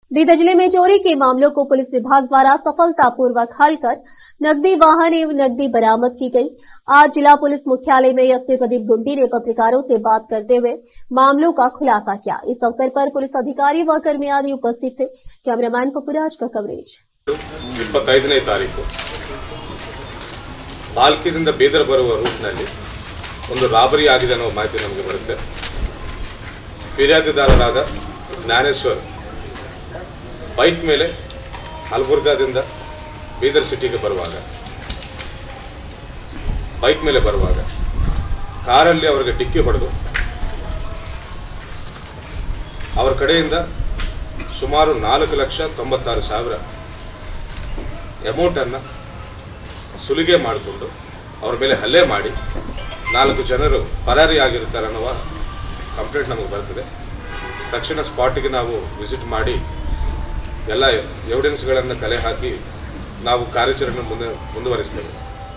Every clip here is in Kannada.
बीदर जिले में चोरी के मामलों को पुलिस विभाग द्वारा सफलतापूर्वक हल कर नकदी वाहन एवं नकदी बरामद की गई आज जिला पुलिस मुख्यालय में एसपी प्रदीप गुंडी ने पत्रकारों से बात करते हुए मामलों का खुलासा किया इस अवसर पर पुलिस अधिकारी व कर्मी आदि उपस्थित थे कैमरामैन पपुराज का कवरेज ಇಪ್ಪತ್ತೈದನೇ ತಾರೀಕು ಬಾಲ್ಕಿನಿಂದ ಬೀದರ್ ಬರುವ ರೂಟ್ನಲ್ಲಿ ಒಂದು ರಾಬರಿ ಆಗಿದೆ ಅನ್ನೋ ಮಾಹಿತಿ ನಮಗೆ ಬರುತ್ತೆ ಫಿರ್ಯಾದಿದಾರರಾದ ಜ್ಞಾನೇಶ್ವರ್ ಬೈಕ್ ಮೇಲೆ ಹಲಬುರ್ಗಾದಿಂದ ಬೀದರ್ ಸಿಟಿಗೆ ಬರುವಾಗ ಬೈಕ್ ಮೇಲೆ ಬರುವಾಗ ಕಾರಲ್ಲಿ ಅವರಿಗೆ ಡಿಕ್ಕಿ ಹೊಡೆದು ಅವರ ಕಡೆಯಿಂದ ಸುಮಾರು ನಾಲ್ಕು ಲಕ್ಷ ತೊಂಬತ್ತಾರು ಸಾವಿರ ಅಮೌಂಟನ್ನು ಸುಲಿಗೆ ಮಾಡಿಕೊಂಡು ಅವ್ರ ಮೇಲೆ ಹಲ್ಲೆ ಮಾಡಿ ನಾಲ್ಕು ಜನರು ಪರಾರಿ ಆಗಿರ್ತಾರೆ ಅನ್ನುವ ಕಂಪ್ಲೇಂಟ್ ನಮಗೆ ಬರ್ತದೆ ತಕ್ಷಣ ಸ್ಪಾಟಿಗೆ ನಾವು ವಿಸಿಟ್ ಮಾಡಿ ಎಲ್ಲ ಎವಿಡೆನ್ಸ್ಗಳನ್ನು ಕಲೆ ಹಾಕಿ ನಾವು ಕಾರ್ಯಾಚರಣೆ ಮುಂದೆ ಮುಂದುವರಿಸ್ತೇವೆ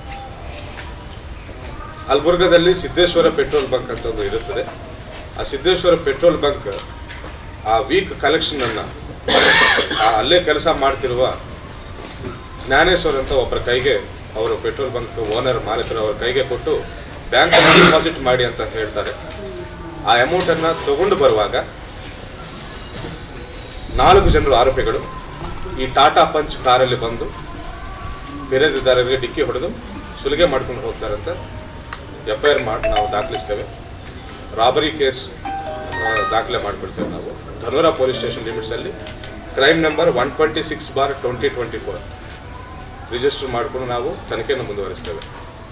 ಅಲ್ಬುರ್ಗದಲ್ಲಿ ಸಿದ್ದೇಶ್ವರ ಪೆಟ್ರೋಲ್ ಬಂಕ್ ಅಂತ ಒಂದು ಇರುತ್ತದೆ ಆ ಸಿದ್ದೇಶ್ವರ ಪೆಟ್ರೋಲ್ ಬಂಕ್ ಆ ವೀಕ್ ಕಲೆಕ್ಷನನ್ನು ಅಲ್ಲೇ ಕೆಲಸ ಮಾಡ್ತಿರುವ ಜ್ಞಾನೇಶ್ವರ್ ಅಂತ ಒಬ್ಬರ ಕೈಗೆ ಅವರು ಪೆಟ್ರೋಲ್ ಬಂಕ್ ಓನರ್ ಮಾಲೀಕರು ಅವರ ಕೈಗೆ ಕೊಟ್ಟು ಬ್ಯಾಂಕಲ್ಲಿ ಡಿಪಾಸಿಟ್ ಮಾಡಿ ಅಂತ ಹೇಳ್ತಾರೆ ಆ ಅಮೌಂಟನ್ನು ತಗೊಂಡು ಬರುವಾಗ ನಾಲ್ಕು ಜನರು ಆರೋಪಿಗಳು ಈ ಟಾಟಾ ಪಂಚ್ ಕಾರಲ್ಲಿ ಬಂದು ಫಿರ್ಯಾದಿದಾರರಿಗೆ ಡಿಕ್ಕಿ ಹೊಡೆದು ಸುಲಿಗೆ ಮಾಡ್ಕೊಂಡು ಹೋಗ್ತಾರಂತ ಎಫ್ ಐ ಆರ್ ಮಾಡಿ ನಾವು ದಾಖಲಿಸ್ತೇವೆ ರಾಬರಿ ಕೇಸ್ ಆ, ದಾಖಲೆ ಮಾಡಿಬಿಡ್ತೇವೆ ನಾವು ಧನುರ ಪೊಲೀಸ್ ಸ್ಟೇಷನ್ ಲಿಮಿಟ್ಸಲ್ಲಿ crime number one twenty six bar twenty twenty four register ಮಾಡಿಕೊಂಡು ನಾವು ತನಿಖೆಯನ್ನು ಮುಂದುವರಿಸ್ತೇವೆ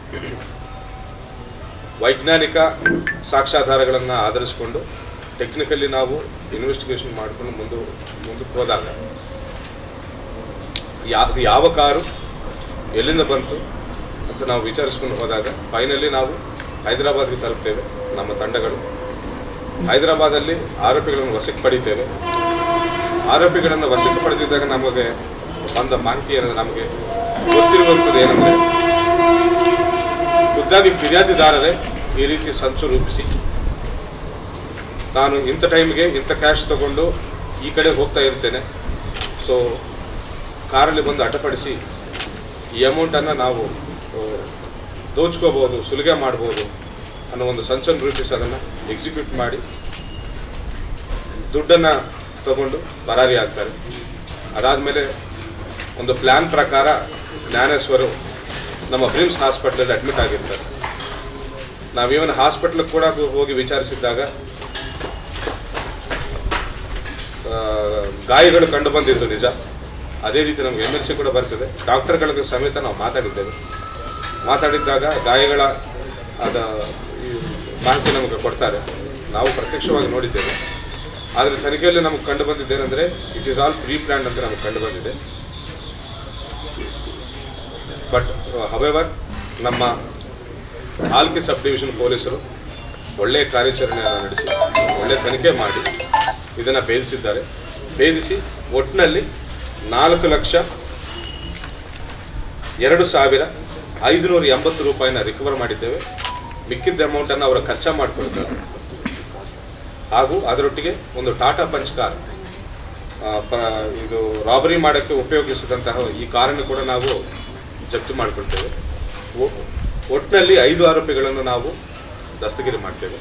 ವೈಜ್ಞಾನಿಕ ಸಾಕ್ಷ್ಯಾಧಾರಗಳನ್ನು ಆಧರಿಸಿಕೊಂಡು ಟೆಕ್ನಿಕಲಿ ನಾವು ಇನ್ವೆಸ್ಟಿಗೇಷನ್ ಮಾಡಿಕೊಂಡು ಮುಂದೆ ಮುಂದಕ್ಕೆ ಹೋದಾಗ ಯಾ ಅದು ಯಾವ ಕಾರು ಎಲ್ಲಿಂದ ಬಂತು ಅಂತ ನಾವು ವಿಚಾರಿಸ್ಕೊಂಡು ಹೋದಾಗ ಫೈನಲಿ ನಾವು ಹೈದರಾಬಾದ್ಗೆ ತಲುಪ್ತೇವೆ ನಮ್ಮ ತಂಡಗಳು ಹೈದರಾಬಾದಲ್ಲಿ ಆರೋಪಿಗಳನ್ನು ವಶಕ್ಕೆ ಪಡಿತೇವೆ ಆರೋಪಿಗಳನ್ನು ವಶಕ್ಕೆ ಪಡೆದಿದ್ದಾಗ ನಮಗೆ ಬಂದ ಮಾಹಿತಿ ಏನಂದ್ರೆ ನಮಗೆ ಗೊತ್ತಿರುವಂಥದ್ದು ಏನಂದರೆ ಖುದ್ದಾಗಿ ಫಿರ್ಯಾದಿದಾರರೇ ಈ ರೀತಿ ಸಂಚು ರೂಪಿಸಿ ತಾನು ಇಂಥ ಟೈಮ್ಗೆ ಇಂಥ ಕ್ಯಾಶ್ ತಗೊಂಡು ಈ ಕಡೆ ಹೋಗ್ತಾ ಇರ್ತೇನೆ ಸೊ ಕಾರಲ್ಲಿ ಬಂದು ಅಡ್ಡಪಡಿಸಿ ಈ ಅಮೌಂಟನ್ನು ನಾವು ಆ, ದೋಚ್ಕೋಬೋದು ಸುಲಿಗೆ ಮಾಡ್ಬೋದು ಅನ್ನೋ ಒಂದು ಸಂಚನ್ನು ರೂಪಿಸಿ ಅದನ್ನು ಎಕ್ಸಿಕ್ಯೂಟ್ ಮಾಡಿ ದುಡ್ಡನ್ನು ತಗೊಂಡು ಪರಾರಿ ಆಗ್ತಾರೆ ಅದಾದಮೇಲೆ ಒಂದು ಪ್ಲ್ಯಾನ್ ಪ್ರಕಾರ ಜ್ಞಾನೇಶ್ವರು ನಮ್ಮ ಬ್ರಿಮ್ಸ್ ಹಾಸ್ಪಿಟ್ಲಲ್ಲಿ ಅಡ್ಮಿಟ್ ಆಗಿರ್ತಾರೆ ನಾವು ಇವನ್ ಹಾಸ್ಪಿಟ್ಲಿಗೆ ಕೂಡ ಹೋಗಿ ವಿಚಾರಿಸಿದ್ದಾಗ ಆ, ಗಾಯಗಳು ಕಂಡು ಬಂದಿದ್ದು ನಿಜ ಅದೇ ರೀತಿ ನಮ್ಗೆ ಎಮ್ ಎಲ್ ಸಿ ಕೂಡ ಬರ್ತದೆ ಡಾಕ್ಟರ್ಗಳಿಗೆ ಸಮೇತ ನಾವು ಮಾತಾಡಿದ್ದೇವೆ ಮಾತಾಡಿದ್ದಾಗ ಗಾಯಗಳ ಅದ ಈ ಮಾಹಿತಿ ನಮಗೆ ಕೊಡ್ತಾರೆ ನಾವು ಪ್ರತ್ಯಕ್ಷವಾಗಿ ನೋಡಿದ್ದೇವೆ ಆದರೆ ತನಿಖೆಯಲ್ಲಿ ನಮಗೆ ಕಂಡು ಬಂದಿದ್ದೇನೆಂದರೆ it is all pre planned ಅಂತ ನಮಗೆ ಕಂಡು ಬಂದಿದೆ ಬಟ್ ಹವೆವರ್ ನಮ್ಮ ಆಲ್ಕಿ ಸಬ್ ಡಿವಿಷನ್ ಪೊಲೀಸರು ಒಳ್ಳೆಯ ಕಾರ್ಯಾಚರಣೆಯನ್ನು ನಡೆಸಿ ಒಳ್ಳೆಯ ತನಿಖೆ ಮಾಡಿ ಇದನ್ನು ಭೇದಿಸಿದ್ದಾರೆ ಭೇದಿಸಿ ಒಟ್ಟಿನಲ್ಲಿ ನಾಲ್ಕು ಲಕ್ಷ ಎರಡು ಸಾವಿರ ಐದುನೂರ ಎಂಬತ್ತು ರೂಪಾಯಿನ ರಿಕವರ್ ಮಾಡಿದ್ದೇವೆ ಮಿಕ್ಕಿದ್ದ ಅಮೌಂಟನ್ನು ಅವರು ಖರ್ಚು ಮಾಡಿಕೊಳ್ತಾರೆ ಹಾಗೂ ಅದರೊಟ್ಟಿಗೆ ಒಂದು ಟಾಟಾ ಪಂಚ್ ಕಾರ್ ಆ, ಪ- ಇದು ರಾಬರಿ ಮಾಡೋಕ್ಕೆ ಉಪಯೋಗಿಸಿದಂತಹ ಈ ಕಾರನ್ನು ಕೂಡ ನಾವು ಜಪ್ತಿ ಮಾಡಿಕೊಳ್ತೇವೆ ಒ- ಒಟ್ಟಿನಲ್ಲಿ ಐದು ಆರೋಪಿಗಳನ್ನು ನಾವು ದಸ್ತಗಿರಿ ಮಾಡ್ತೇವೆ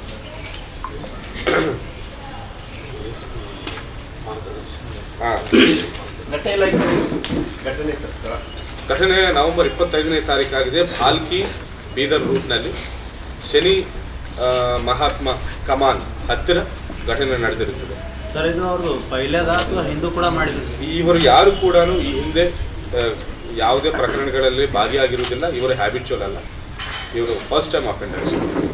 ಹಾಂ ಘಟನೆ ಇಲ್ಲ ಈಗ ಘಟನೆ ಸರ್ ಘಟನೆ ನವೆಂಬರ್ ಇಪ್ಪತ್ತೈದನೇ ತಾರೀಕಾಗಿದೆ ಭಾಲ್ಕಿ ಬೀದರ್ ರೂಟ್ನಲ್ಲಿ ಶನಿ ಆ, ಮಹಾತ್ಮ ಕಮಾನ್ ಹತ್ತಿರ ಘಟನೆ ನಡೆದಿರುತ್ತದೆ ಸರ್ ಇದು ಅವ್ರದ್ದು ಪೈಲೇದ ಅಥವಾ ಹಿಂದೂ ಕೂಡ ಮಾಡಿದ್ರು ಇವರು ಯಾರು ಕೂಡ ಈ ಹಿಂದೆ ಆ, ಯಾವುದೇ ಪ್ರಕರಣಗಳಲ್ಲಿ ಭಾಗಿಯಾಗಿರುವುದಿಲ್ಲ ಇವರು ಹ್ಯಾಬಿಚುವಲ್ ಅಲ್ಲ ಇವರು ಫಸ್ಟ್ ಟೈಮ್ ಅಫೆಂಡರ್ಸ್